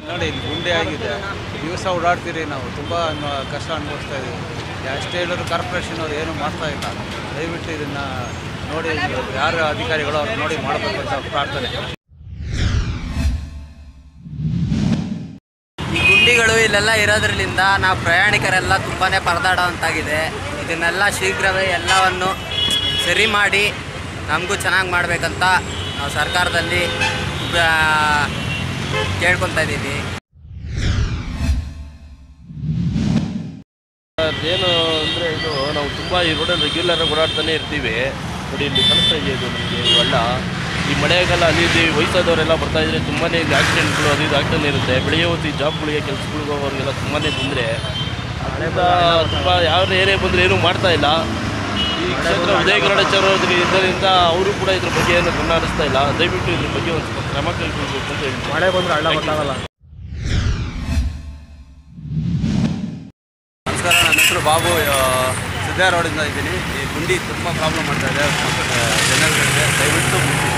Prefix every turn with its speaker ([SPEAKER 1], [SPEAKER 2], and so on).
[SPEAKER 1] ನೋಡಿ ಇಲ್ಲಿ ಗುಂಡಿ ಆಗಿದೆ ದಿವಸ ಓಡಾಡ್ತೀರಿ ನಾವು ತುಂಬ ಅನ್ವ- ಕಷ್ಟ ಅನುಭವಿಸ್ತಾ ಇದ್ದೀವಿ ಅಷ್ಟೇ ಹೇಳಿದ್ರು ಕಾರ್ಪೊರೇಷನ್ ಅವ್ರು ಏನು ಮಾಡ್ತಾ ಇಲ್ಲ ದಯವಿಟ್ಟು ಇದನ್ನು ನೋಡಿ ಯಾರು ಅಧಿಕಾರಿಗಳು ಅವ್ರು ನೋಡಿ ಮಾಡಬೇಕು ಅಂತ ಪ್ರಾರ್ಥನೆ
[SPEAKER 2] ಈ ಗುಂಡಿಗಳು ಇಲ್ಲೆಲ್ಲ ಇರೋದ್ರಿಂದ ನಾವು ಪ್ರಯಾಣಿಕರೆಲ್ಲ ತುಂಬಾ ಪರದಾಡೋವಂತಾಗಿದೆ ಇದನ್ನೆಲ್ಲ ಶೀಘ್ರವೇ ಎಲ್ಲವನ್ನು ಸರಿ ಮಾಡಿ ನಮಗೂ ಚೆನ್ನಾಗಿ ಮಾಡಬೇಕಂತ ನಾವು ಸರ್ಕಾರದಲ್ಲಿ ಆ, ಕೇಳ್ಕೊತಾ ಇದ್ದೀವಿ
[SPEAKER 3] ಅದೇನು ಅಂದರೆ ಇದು ನಾವು ತುಂಬ ಈ ರೋಡಲ್ಲಿ ರೆಗ್ಯುಲರ್ ಓಡಾಡ್ತಾನೆ ಇರ್ತೀವಿ ನೋಡಿ ಇಲ್ಲಿ ಕಾಣಿಸ್ತಾ ಇದೆ ಇದು ನಮಗೆ ಈ ಹಳ್ಳ ಈ ಮಳೆಗಾಲ ಅಲ್ಲಿ ಇಲ್ಲಿ ವಯಸ್ಸಾದವರೆಲ್ಲ ಬರ್ತಾ ಇದ್ರೆ ತುಂಬಾ ಇಲ್ಲಿ ಆಕ್ಸಿಡೆಂಟ್ಗಳು ಅದು ಇದು ಆಗ್ತಾನೆ ಇರುತ್ತೆ ಬೆಳೆಯೋ ಹೊತ್ತು ಈ ಜಾಬ್ಗಳಿಗೆ ಕೆಲ್ಸಗಳಿಗೆ ಹೋಗೋರಿಗೆಲ್ಲ ತುಂಬಾ ತೊಂದರೆ ಅದರಿಂದ ತುಂಬ ಯಾವ ಏನೇ ಬಂದರೆ ಏನೂ ಮಾಡ್ತಾ ಇಲ್ಲ ಈ ಕ್ಷೇತ್ರ ಉದಯ ಕನ್ನಡಾಚಾರ್ಯ ಇದರಿಂದ ಅವರು ಕೂಡ ಇದ್ರ ಬಗ್ಗೆ ಏನು ಗಮನ ಹರಿಸ್ತಾ ಇಲ್ಲ ದಯವಿಟ್ಟು ಇದ್ರ ಬಗ್ಗೆ ಒಂದು ಸ್ವಲ್ಪ ಕ್ರಮ ಕೈಗೊಳ್ಬೇಕು ಅಂತ ಹೇಳ್ತೀನಿ ಮಳೆ ಬಂದರೆ ಹಳ್ಳ ಗೊತ್ತಾಗಲ್ಲ
[SPEAKER 1] ನಮಸ್ಕಾರ ನನ್ನ ಹೆಸರು ಬಾಬು ಆ, ಸಿದ್ಧಾರೂಢದಿಂದ ಇದ್ದೀನಿ ಈ ಗುಂಡಿ ತುಂಬ ಪ್ರಾಬ್ಲಮ್ ಮಾಡ್ತಾ ಇದೆ ಜನಗಳಿಗೆ ದಯವಿಟ್ಟು